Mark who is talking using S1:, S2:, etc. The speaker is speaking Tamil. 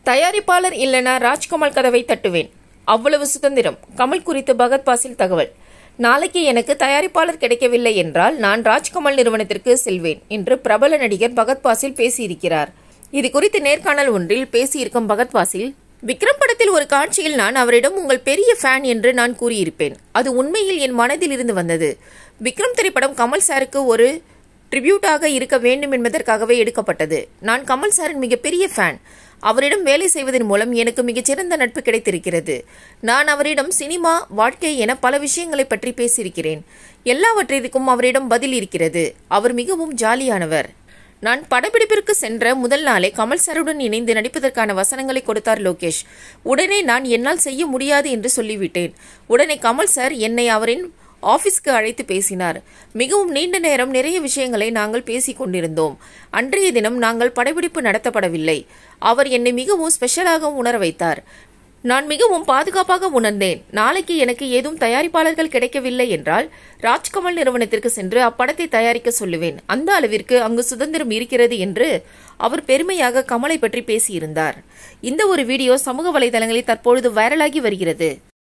S1: தயாரிப்பாளர் இல்லைனா ராஜ்கமல் கதவை தட்டுவேன் அவ்வளவு சுதந்திரம் கமல் குறித்து பகத் பாசில் தகவல் நாளைக்கு எனக்கு தயாரிப்பாளர் கிடைக்கவில்லை என்றால் நான் ராஜ்கமல் நிறுவனத்திற்கு செல்வேன் என்று பிரபல நடிகர் பகத் பாசில் பேசியிருக்கிறார் இது குறித்து நேர்காணல் ஒன்றில் பேசியிருக்கும் பகத் பாசில் விக்ரம் படத்தில் ஒரு காட்சியில் நான் அவரிடம் உங்கள் பெரிய ஃபேன் என்று நான் கூறியிருப்பேன் அது உண்மையில் என் மனதில் இருந்து வந்தது விக்ரம் திரைப்படம் கமல் சாருக்கு ஒரு ட்ரிபியூட்டாக இருக்க வேண்டும் என்பதற்காகவே எடுக்கப்பட்டது நான் கமல் சாரின் மிகப்பெரிய ஃபேன் அவரிடம் வேலை செய்வதன் மூலம் எனக்கு மிகச்சிறந்த நட்பு கிடைத்திருக்கிறது நான் அவரிடம் சினிமா வாழ்க்கை என பல விஷயங்களை பற்றி பேசியிருக்கிறேன் எல்லாவற்றிற்கும் அவரிடம் பதில் இருக்கிறது அவர் மிகவும் ஜாலியானவர் நான் படப்பிடிப்பிற்கு சென்ற முதல் நாளே கமல் சாருடன் இணைந்து நடிப்பதற்கான வசனங்களை கொடுத்தார் லோகேஷ் உடனே நான் என்னால் செய்ய முடியாது என்று சொல்லிவிட்டேன் உடனே கமல் சார் என்னை அவரின் ஆபீஸ்க்கு அழைத்து பேசினார் மிகவும் நீண்ட நேரம் நிறைய விஷயங்களை நாங்கள் பேசிக் கொண்டிருந்தோம் அன்றைய தினம் நாங்கள் படப்பிடிப்பு நடத்தப்படவில்லை அவர் என்னை மிகவும் ஸ்பெஷலாக உணர வைத்தார் நான் மிகவும் பாதுகாப்பாக உணர்ந்தேன் நாளைக்கு எனக்கு ஏதும் தயாரிப்பாளர்கள் கிடைக்கவில்லை என்றால் ராஜ்கமல் நிறுவனத்திற்கு சென்று அப்படத்தை தயாரிக்க சொல்லுவேன் அந்த அளவிற்கு அங்கு சுதந்திரம் இருக்கிறது என்று அவர் பெருமையாக கமலை பற்றி பேசியிருந்தார் இந்த ஒரு வீடியோ சமூக வலைதளங்களில் தற்பொழுது வைரலாகி வருகிறது